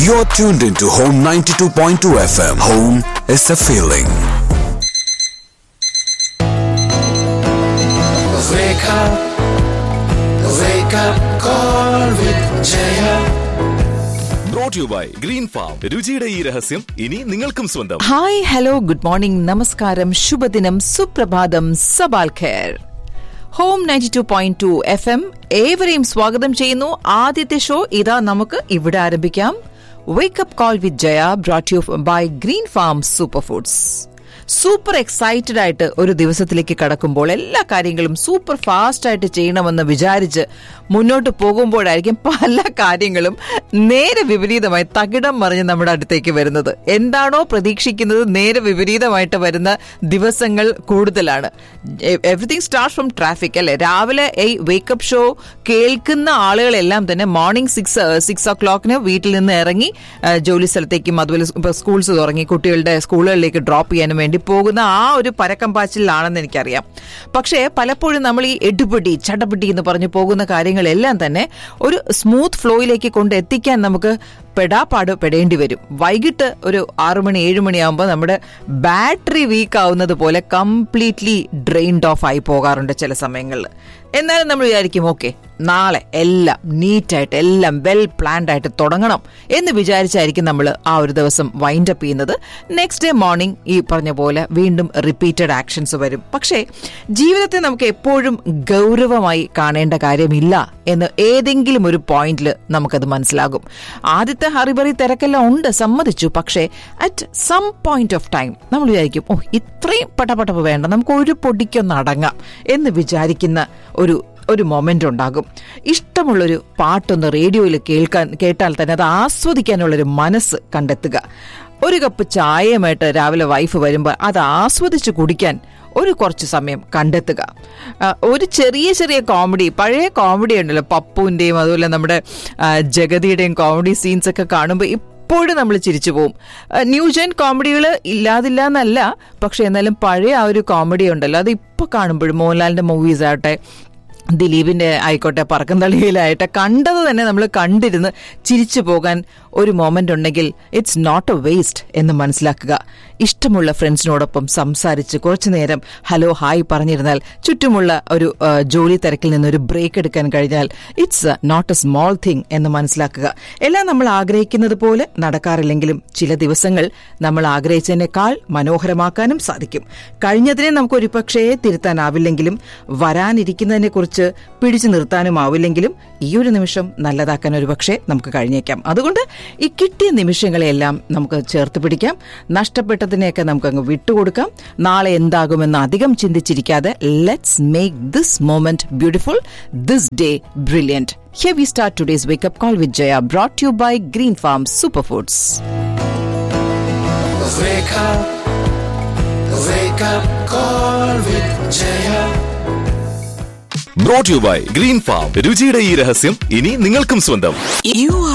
You're tuned into Home 92.2 FM. Home is a feeling. Wake up, wake up, call with Jaya. Brought you by Green Farm രുചിയുടെ ഈ രഹസ്യം ഇനി നിങ്ങൾക്കും സ്വന്തം hi hello good morning നമസ്കാരം ശുഭദിനം സുപ്രഭാതം സബാൽ ഖേർ home ninety two point two F M ഏവരെയും സ്വാഗതം ചെയ്യുന്നു ആദ്യത്തെ ഷോ ഇതാ നമുക്ക് ഇവിടെ ആരംഭിക്കാം wake up call with Jaya brought you by Green Farm super foods super excited ആയിട്ട് ഒരു ദിവസത്തിലേക്ക് കടക്കുമ്പോൾ എല്ലാ കാര്യങ്ങളും സൂപ്പർ ഫാസ്റ്റ് ആയിട്ട് ചെയ്യണമെന്ന് വിചാരിച്ച് മുന്നോട്ട് പോകുമ്പോഴായിരിക്കും പല കാര്യങ്ങളും നേരെ വിപരീതമായി തകിടം മറിഞ്ഞ് നമ്മുടെ അടുത്തേക്ക് വരുന്നത് എന്താണോ പ്രതീക്ഷിക്കുന്നത് നേരെ വിപരീതമായിട്ട് വരുന്ന ദിവസങ്ങൾ കൂടുതലാണ് എവറിഥിങ് സ്റ്റാർട്ട് ഫ്രം ട്രാഫിക് അല്ലെ രാവിലെ ഈ വേക്കപ്പ് ഷോ കേൾക്കുന്ന ആളുകളെല്ലാം തന്നെ മോർണിംഗ് സിക്സ് സിക്സ് ഓ ക്ലോക്കിന് വീട്ടിൽ നിന്ന് ഇറങ്ങി ആ, ജോലി സ്ഥലത്തേക്കും അതുപോലെ ഇപ്പൊ സ്കൂൾസ് തുടങ്ങി കുട്ടികളുടെ സ്കൂളുകളിലേക്ക് ഡ്രോപ്പ് ചെയ്യാനും വേണ്ടി പോകുന്ന ആ ഒരു പരക്കം പാച്ചിലാണെന്ന് എനിക്കറിയാം പക്ഷേ പലപ്പോഴും നമ്മൾ ഈ എടുപിടി ചടപിടി എന്ന് പറഞ്ഞു പോകുന്ന കാര്യങ്ങളെല്ലാം തന്നെ ഒരു സ്മൂത്ത് ഫ്ലോയിലേക്ക് കൊണ്ട് എത്തിക്കാൻ നമുക്ക് പെടാപ്പാട് പെടേണ്ടി വരും വൈകിട്ട് ഒരു ആറു മണി ഏഴ് മണിയാകുമ്പോൾ നമ്മുടെ ബാറ്ററി വീക്ക് ആവുന്നത് പോലെ കംപ്ലീറ്റ്ലി ഡ്രെയിൻഡ് ഓഫ് ആയി പോകാറുണ്ട് ചില സമയങ്ങളിൽ എന്നാലും നമ്മൾ വിചാരിക്കും ഓക്കെ നാളെ എല്ലാം നീറ്റായിട്ട് എല്ലാം വെൽ പ്ലാൻഡ് ആയിട്ട് തുടങ്ങണം എന്ന് വിചാരിച്ചായിരിക്കും നമ്മൾ ആ ഒരു ദിവസം വൈൻഡ് അപ്പ് ചെയ്യുന്നത് നെക്സ്റ്റ് ഡേ മോർണിംഗ് ഈ പറഞ്ഞ പോലെ വീണ്ടും റിപ്പീറ്റഡ് ആക്ഷൻസ് വരും പക്ഷേ ജീവിതത്തെ നമുക്ക് എപ്പോഴും ഗൗരവമായി കാണേണ്ട കാര്യമില്ല എന്ന് ഏതെങ്കിലും ഒരു പോയിന്റിൽ നമുക്കത് മനസ്സിലാകും ആദ്യത്തെ ഹറിബറി തിരക്കെല്ലാം ഉണ്ട് സമ്മതിച്ചു പക്ഷേ at some point of time നമ്മൾ വിചാരിക്കും ഓ ഇത്രയും പട്ടപട്ടപ്പ് വേണ്ട നമുക്ക് ഒരു പൊടിക്കൊന്ന് അടങ്ങാം എന്ന് വിചാരിക്കുന്ന ഒരു ഒരു മൊമെന്റ് ഉണ്ടാകും ഇഷ്ടമുള്ളൊരു പാട്ടൊന്ന് റേഡിയോയിൽ കേൾക്കാൻ കേട്ടാൽ തന്നെ അത് ആസ്വദിക്കാനുള്ളൊരു മനസ്സ് കണ്ടെത്തുക ഒരു കപ്പ് ചായയുമായിട്ട് രാവിലെ വൈഫ് വരുമ്പോൾ അത് ആസ്വദിച്ച് കുടിക്കാൻ ഒരു കുറച്ച് സമയം കണ്ടെത്തുക ആ, ഒരു ചെറിയ ചെറിയ കോമഡി പഴയ കോമഡി ഉണ്ടല്ലോ പപ്പുവിൻ്റെയും അതുപോലെ നമ്മുടെ ആ, ജഗതിയുടെയും കോമഡി സീൻസ് ഒക്കെ കാണുമ്പോൾ ഇപ്പോഴും നമ്മൾ ചിരിച്ചു പോവും ന്യൂജൻ കോമഡികൾ ഇല്ലാതില്ല എന്നല്ല പക്ഷെ എന്നാലും പഴയ ആ ഒരു കോമഡി ഉണ്ടല്ലോ അത് ഇപ്പോൾ കാണുമ്പോഴും മോഹൻലാലിന്റെ മൂവീസ് ആകട്ടെ ദിലീപിന്റെ ആയിക്കോട്ടെ പറക്കം തളിയിലായിട്ട് കണ്ടത് തന്നെ നമ്മൾ കണ്ടിരുന്ന് ചിരിച്ചു പോകാൻ ഒരു മൊമെന്റ് ഉണ്ടെങ്കിൽ ഇറ്റ്സ് നോട്ട് എ വേസ്റ്റ് എന്ന് മനസ്സിലാക്കുക ഇഷ്ടമുള്ള ഫ്രണ്ട്സിനോടൊപ്പം സംസാരിച്ച് കുറച്ചു നേരം ഹലോ ഹായ് പറഞ്ഞിരുന്നാൽ ചുറ്റുമുള്ള ഒരു ആ, ജോലി തിരക്കിൽ നിന്ന് ഒരു ബ്രേക്ക് എടുക്കാൻ കഴിഞ്ഞാൽ it's not a small thing എന്ന് മനസ്സിലാക്കുക എല്ലാം നമ്മൾ ആഗ്രഹിക്കുന്നത് പോലെ നടക്കാറില്ലെങ്കിലും ചില ദിവസങ്ങൾ നമ്മൾ ആഗ്രഹിച്ചതിനേക്കാൾ മനോഹരമാക്കാനും സാധിക്കും കഴിഞ്ഞതിനെ നമുക്ക് ഒരു പക്ഷേ തിരുത്താനാവില്ലെങ്കിലും വരാനിരിക്കുന്നതിനെ കുറിച്ച് പിടിച്ചു നിർത്താനുമാവില്ലെങ്കിലും ഈ ഒരു നിമിഷം നല്ലതാക്കാൻ ഒരു പക്ഷേ നമുക്ക് കഴിഞ്ഞേക്കാം അതുകൊണ്ട് ഈ കിട്ടിയ നിമിഷങ്ങളെല്ലാം നമുക്ക് ചേർത്ത് പിടിക്കാം നഷ്ടപ്പെട്ടതിനെയൊക്കെ നമുക്ക് അങ്ങ് വിട്ടുകൊടുക്കാം നാളെ എന്താകുമെന്ന് അധികം ചിന്തിച്ചിരിക്കാതെ let's make this moment beautiful this day brilliant Here we start today's wake up call with Jaya, brought to you by Green Farm Superfoods. Wake up, wake up, call with Jaya. Brought you by Green Farm രുചിയുടെ ഈ രഹസ്യം ഇനി നിങ്ങൾക്കും സ്വന്തം You